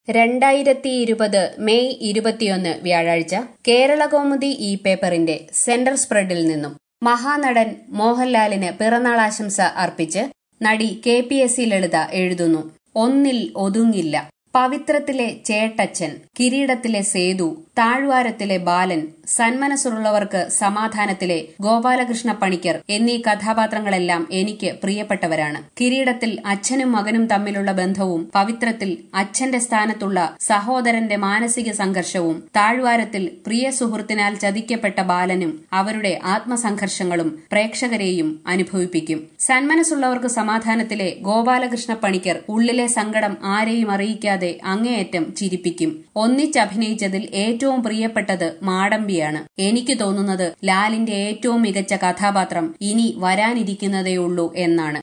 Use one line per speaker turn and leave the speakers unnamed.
രണ്ടായിരത്തി ഇരുപത് മെയ് ഇരുപത്തിയൊന്ന് വ്യാഴാഴ്ച കേരളകൗമുദി ഈ പേപ്പറിന്റെ സെന്റർ സ്പ്രെഡിൽ നിന്നും മഹാനടൻ മോഹൻലാലിന് പിറന്നാളാശംസ അർപ്പിച്ച് നടി K P S C Lalitha എഴുതുന്നു ഒന്നിൽ ഒതുങ്ങില്ല പവിത്രത്തിലെ ചേട്ടച്ചൻ കിരീടത്തിലെ സേതു താഴ്വാരത്തിലെ ബാലൻ സന്മനസ്സുള്ളവർക്ക് സമാധാനത്തിലെ ഗോപാലകൃഷ്ണ പണിക്കർ എന്നീ കഥാപാത്രങ്ങളെല്ലാം എനിക്ക് പ്രിയപ്പെട്ടവരാണ് കിരീടത്തിൽ അച്ഛനും മകനും തമ്മിലുള്ള ബന്ധവും പവിത്രത്തിൽ അച്ഛന്റെ സ്ഥാനത്തുള്ള സഹോദരന്റെ മാനസിക സംഘർഷവും താഴ്വാരത്തിൽ പ്രിയ സുഹൃത്തിനാൽ ചതിക്കപ്പെട്ട ബാലനും അവരുടെ ആത്മസംഘർഷങ്ങളും പ്രേക്ഷകരെയും അനുഭവിപ്പിക്കും സന്മനസ്സുള്ളവർക്ക് സമാധാനത്തിലെ ഗോപാലകൃഷ്ണ പണിക്കർ ഉള്ളിലെ സങ്കടം ആരെയും അറിയിക്കാതെ അങ്ങേയറ്റം ചിരിപ്പിക്കും ഒന്നിച്ചഭിനയിച്ചതിൽ ഏറ്റവും പ്രിയപ്പെട്ടത് മാടമ്പിയാണ് എനിക്ക് തോന്നുന്നത് ലാലിന്റെ ഏറ്റവും മികച്ച കഥാപാത്രം ഇനി വരാനിരിക്കുന്നതേയുള്ളൂ എന്നാണ്